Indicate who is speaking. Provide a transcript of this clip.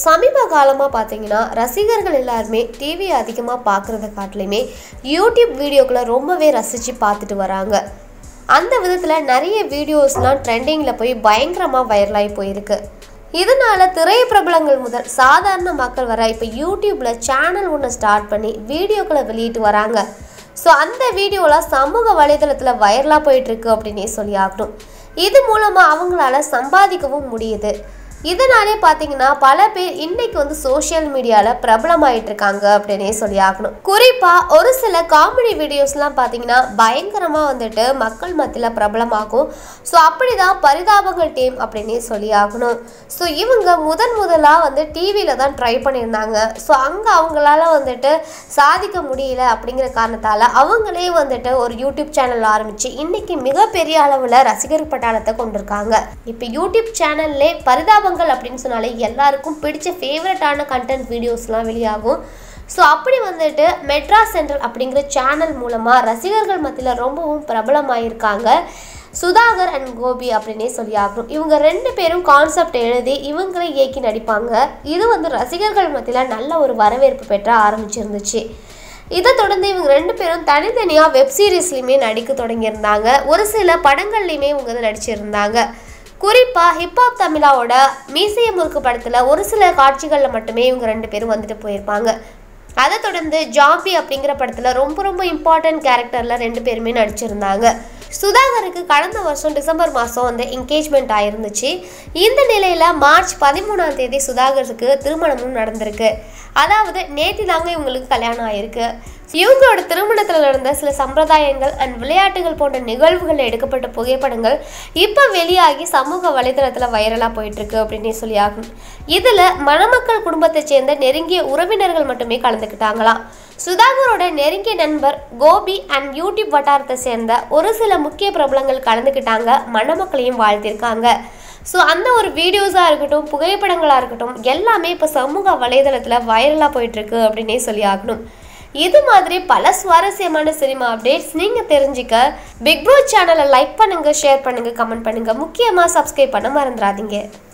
Speaker 1: சமீப காலமாக பார்த்தீங்கன்னா ரசிகர்கள் எல்லாருமே டிவி அதிகமாக பார்க்குறத காட்டிலையுமே யூடியூப் வீடியோக்களை ரொம்பவே ரசித்து பார்த்துட்டு வராங்க அந்த விதத்தில் நிறைய வீடியோஸ்லாம் ட்ரெண்டிங்கில் போய் பயங்கரமாக வைரலாகி போயிருக்கு இதனால திரை பிரபலங்கள் முதல் சாதாரண மக்கள் வர இப்போ யூடியூப்பில் சேனல் ஒன்று ஸ்டார்ட் பண்ணி வீடியோக்களை வெளியிட்டு வராங்க ஸோ அந்த வீடியோலாம் சமூக வலைதளத்தில் வைரலாக போயிட்டுருக்கு அப்படின்னே சொல்லி ஆகணும் இது மூலமாக அவங்களால சம்பாதிக்கவும் முடியுது இதனாலே பார்த்தீங்கன்னா பல பேர் இன்னைக்கு வந்து சோஷியல் மீடியாவில் பிரபலமாயிட்டு இருக்காங்க அப்படின்னே சொல்லி ஆகணும் குறிப்பாக ஒரு சில காமெடி வீடியோஸ்லாம் பார்த்தீங்கன்னா பயங்கரமாக வந்துட்டு மக்கள் மத்தியில் பிரபலமாகும் ஸோ அப்படிதான் பரிதாபங்கள் டீம் அப்படின்னே சொல்லி ஆகணும் ஸோ இவங்க முதன் முதலாக வந்து டிவியில் தான் ட்ரை பண்ணியிருந்தாங்க ஸோ அங்கே அவங்களால வந்துட்டு சாதிக்க முடியல அப்படிங்கிற காரணத்தால் அவங்களே வந்துட்டு ஒரு யூடியூப் சேனல் ஆரம்பித்து இன்னைக்கு மிகப்பெரிய அளவில் ரசிகர் பட்டாளத்தை கொண்டிருக்காங்க இப்போ யூடியூப் சேனல்லே பரிதாபங்கள் அப்படின்னு சொன்னாலே எல்லாருக்கும் பிடிச்ச ஃபேவரட்டான கண்டென்ட் வீடியோஸ்லாம் வெளியாகும் ஸோ அப்படி வந்துட்டு மெட்ராஸ் சென்ட்ரல் அப்படிங்கிற சேனல் மூலமாக ரசிகர்கள் மத்தியில் ரொம்பவும் பிரபலமாயிருக்காங்க சுதாகர் அண்ட் கோபி அப்படின்னே சொல்லி ஆகணும் இவங்க ரெண்டு பேரும் கான்செப்ட் எழுதி இவங்களே இயக்கி நடிப்பாங்க இது வந்து ரசிகர்கள் மத்தியில் நல்ல ஒரு வரவேற்பு பெற்ற ஆரம்பிச்சிருந்துச்சு இதை தொடர்ந்து இவங்க ரெண்டு பேரும் தனித்தனியாக வெப் சீரிஸ்லையுமே நடிக்க தொடங்கியிருந்தாங்க ஒரு சில படங்கள்லையுமே இவங்க வந்து நடிச்சிருந்தாங்க குறிப்பாக ஹிப்ஹாப் தமிழாவோட மீசைய முறுக்கு படத்தில் ஒரு சில காட்சிகளில் மட்டுமே இவங்க ரெண்டு பேரும் வந்துட்டு போயிருப்பாங்க அதை தொடர்ந்து ஜாம்பி அப்படிங்கிற படத்தில் ரொம்ப ரொம்ப இம்பார்ட்டன்ட் கேரக்டரில் ரெண்டு பேருமே நடிச்சிருந்தாங்க சுதாகருக்கு கடந்த வருஷம் டிசம்பர் மாதம் வந்து என்கேஜ்மெண்ட் ஆயிருந்துச்சு இந்த நிலையில் மார்ச் பதிமூணாம் தேதி சுதாகருக்கு திருமணமும் நடந்திருக்கு அதாவது நேற்று தாங்க இவங்களுக்கு கல்யாணம் ஆயிருக்கு இவங்களோட திருமணத்தில் நடந்த சில சம்பிரதாயங்கள் அண்ட் விளையாட்டுகள் போன்ற நிகழ்வுகளில் எடுக்கப்பட்ட புகைப்படங்கள் இப்போ வெளியாகி சமூக வலைதளத்தில் வைரலாக போயிட்டுருக்கு அப்படின்னே சொல்லி ஆகும் இதில் மணமக்கள் குடும்பத்தை சேர்ந்த நெருங்கிய உறவினர்கள் மட்டுமே கலந்துக்கிட்டாங்களாம் சுதாகரோட நெருங்கிய நண்பர் கோபி அண்ட் யூடியூப் வட்டாரத்தை சேர்ந்த ஒரு சில முக்கிய பிரபலங்கள் கலந்துக்கிட்டாங்க மணமக்களையும் வாழ்த்திருக்காங்க ஸோ அந்த ஒரு வீடியோஸாக இருக்கட்டும் புகைப்படங்களாக இருக்கட்டும் எல்லாமே இப்போ சமூக வலைதளத்தில் வைரலாக போயிட்டுருக்கு அப்படின்னே சொல்லி ஆகணும் இது மாதிரி பல சுவாரஸ்யமான சினிமா அப்டேட்ஸ் நீங்கள் தெரிஞ்சுக்க பிக் ப்ரோ சேனலை லைக் பண்ணுங்கள் ஷேர் பண்ணுங்கள் கமெண்ட் பண்ணுங்கள் முக்கியமாக சப்ஸ்கிரைப் பண்ண மறந்துடாதீங்க